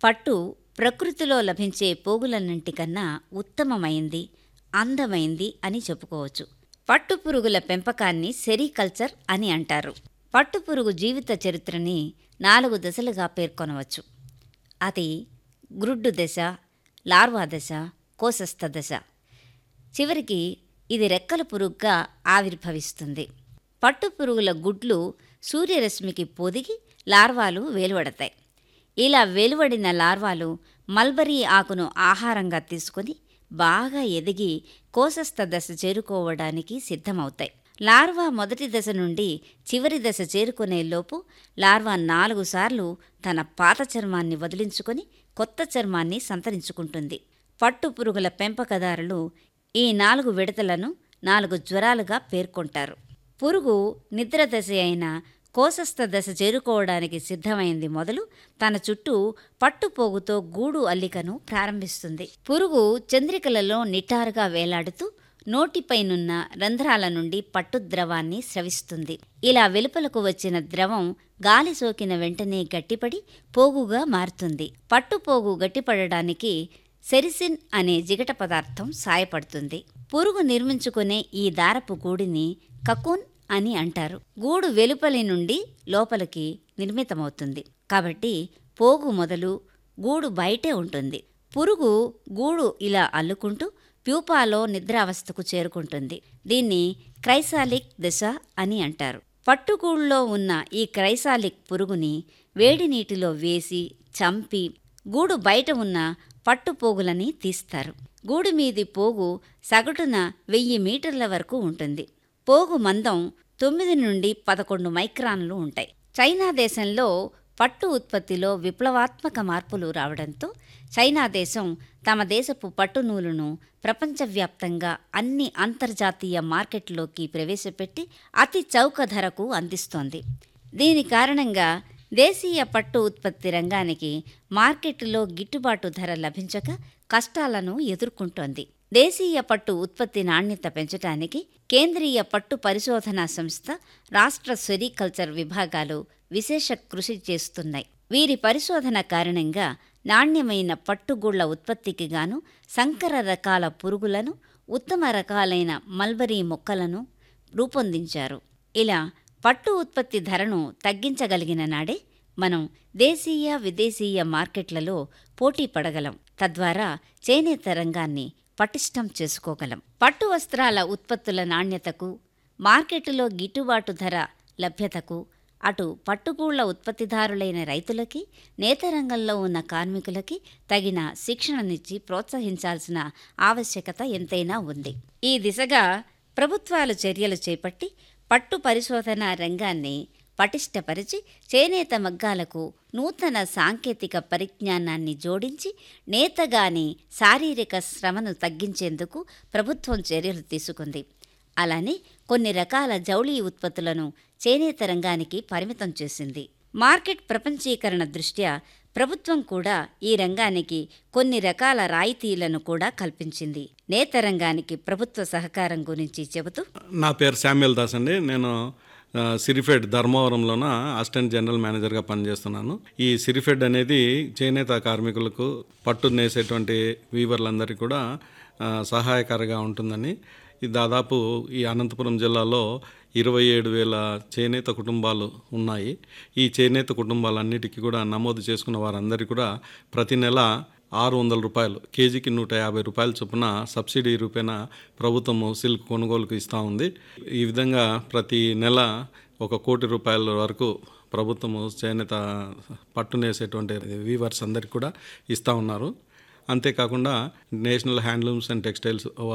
పట్టు ప్రకృతిలో లభించే పోగులన్నింటికన్నా ఉత్తమమైంది అందమైంది అని చెప్పుకోవచ్చు పట్టు పురుగుల పెంపకాన్ని సెరికల్చర్ అని అంటారు పట్టు పురుగు జీవిత చరిత్రని నాలుగు దశలుగా పేర్కొనవచ్చు అది గ్రుడ్డు దశ లార్వా దశ కోసస్థ దశ చివరికి ఇది రెక్కల పురుగుగా ఆవిర్భవిస్తుంది పట్టు పురుగుల గుడ్లు సూర్యరశ్మికి పొదిగి లార్వాలు వెలువడతాయి ఇలా వెలువడిన లార్వాలు మల్బరీ ఆకును ఆహారంగా తీసుకొని బాగా ఎదిగి కోసస్థ దశ చేరుకోవడానికి సిద్ధమవుతాయి లార్వా మొదటి దశ నుండి చివరి దశ చేరుకునే లోపు లార్వా నాలుగు సార్లు తన పాత చర్మాన్ని వదిలించుకొని కొత్త చర్మాన్ని సంతరించుకుంటుంది పట్టు పురుగుల పెంపకదారులు ఈ నాలుగు విడతలను నాలుగు జ్వరాలుగా పేర్కొంటారు పురుగు నిద్ర దశ అయిన కోసస్థ దశ చేరుకోవడానికి సిద్ధమైంది మొదలు తన చుట్టూ పట్టుపోగుతో గూడు అల్లికను ప్రారంభిస్తుంది పురుగు చంద్రికలలో నిటారుగా వేలాడుతూ నోటిపైనున్న రంధ్రాల నుండి పట్టు ద్రవాన్ని స్రవిస్తుంది ఇలా వెలుపలకు వచ్చిన ద్రవం గాలి సోకిన వెంటనే గట్టిపడి పోగుగా మారుతుంది పట్టుపోగు గట్టిపడడానికి సెరిసిన్ అనే జిగట పదార్థం సాయపడుతుంది పురుగు నిర్మించుకునే ఈ దారపు గూడిని కకూన్ అని అంటారు గూడు వెలుపలి నుండి లోపలికి నిర్మితమవుతుంది కాబట్టి పోగు మొదలు గూడు బయటే ఉంటుంది పురుగు గూడు ఇలా అల్లుకుంటూ ప్యూపాలో నిద్రావస్థకు చేరుకుంటుంది దీన్ని క్రైసాలిక్ దశ అని అంటారు పట్టుగూళ్ళలో ఉన్న ఈ క్రైసాలిక్ పురుగుని వేడి నీటిలో వేసి చంపి గూడు బయట ఉన్న పట్టుపోగులని తీస్తారు గూడు మీది పోగు సగటున వెయ్యి మీటర్ల వరకు ఉంటుంది పోగు మందం తొమ్మిది నుండి పదకొండు మైక్రాన్లు ఉంటాయి చైనా దేశంలో పట్టు ఉత్పత్తిలో విప్లవాత్మక మార్పులు రావడంతో చైనా దేశం తమ దేశపు పట్టు నూలును ప్రపంచవ్యాప్తంగా అన్ని అంతర్జాతీయ మార్కెట్లోకి ప్రవేశపెట్టి అతి చౌక ధరకు అందిస్తోంది దీని కారణంగా దేశీయ పట్టు ఉత్పత్తి రంగానికి మార్కెట్లో గిట్టుబాటు ధర లభించక కష్టాలను ఎదుర్కొంటోంది దేశీయ పట్టు ఉత్పత్తి నాణ్యత పెంచడానికి కేంద్రీయ పట్టు పరిశోధనా సంస్థ రాష్ట్ర సెరికల్చర్ విభాగాలు విశేష కృషి చేస్తున్నాయి వీరి పరిశోధన కారణంగా నాణ్యమైన పట్టుగూళ్ల ఉత్పత్తికి గాను సంకర రకాల పురుగులను ఉత్తమ రకాలైన మల్బరీ మొక్కలను రూపొందించారు ఇలా పట్టు ఉత్పత్తి ధరను తగ్గించగలిగిన నాడే మనం దేశీయ విదేశీయ మార్కెట్లలో పోటీ పడగలం తద్వారా చేనేత రంగాన్ని పటిష్టం చేసుకోగలం పట్టు వస్త్రాల ఉత్పత్తుల నాణ్యతకు మార్కెట్టులో గిట్టుబాటు ధర లభ్యతకు అటు పట్టుగూళ్ల ఉత్పత్తిదారులైన రైతులకి నేతరంగంలో ఉన్న కార్మికులకి తగిన శిక్షణనిచ్చి ప్రోత్సహించాల్సిన ఆవశ్యకత ఎంతైనా ఉంది ఈ దిశగా ప్రభుత్వాలు చర్యలు చేపట్టి పట్టు పరిశోధన రంగాన్ని పటిష్టపరిచి చేనేత మగ్గాలకు నూతన సాంకేతిక పరిజ్ఞానాన్ని జోడించి నేతగాని శారీరక శ్రమను తగ్గించేందుకు ప్రభుత్వం చర్యలు తీసుకుంది అలానే కొన్ని రకాల జౌళి ఉత్పత్తులను చేనేత రంగానికి పరిమితం చేసింది మార్కెట్ ప్రపంచీకరణ దృష్ట్యా ప్రభుత్వం కూడా ఈ రంగానికి కొన్ని రకాల రాయితీలను కూడా కల్పించింది నేత రంగానికి ప్రభుత్వ సహకారం గురించి చెబుతూ నా పేరు శామ్యుల్ దాస్ అండి నేను ఆ, సిరిఫెడ్ ధర్మవరంలోన అసిస్టెంట్ జనరల్ మేనేజర్గా పనిచేస్తున్నాను ఈ సిరిఫెడ్ అనేది చేనేత కార్మికులకు పట్టు నేసేటువంటి వీవర్లందరికీ కూడా ఆ, సహాయకరంగా ఉంటుందని ఇది దాదాపు ఈ అనంతపురం జిల్లాలో ఇరవై ఏడు వేల చేనేత కుటుంబాలు ఉన్నాయి ఈ చేనేత కుటుంబాలన్నిటికీ కూడా నమోదు చేసుకున్న వారందరికీ కూడా ప్రతి నెల ఆరు వందల రూపాయలు కేజీకి నూట యాభై రూపాయల చొప్పున సబ్సిడీ రూపేణ ప్రభుత్వము సిల్క్ కొనుగోలుకు ఇస్తూ ఉంది ఈ విధంగా ప్రతి నెల ఒక కోటి రూపాయల వరకు ప్రభుత్వము చేనేత పట్టునేసేటువంటి వీవర్స్ అందరికి కూడా ఇస్తూ ఉన్నారు అంతేకాకుండా నేషనల్ హ్యాండ్లూమ్స్ అండ్ టెక్స్టైల్స్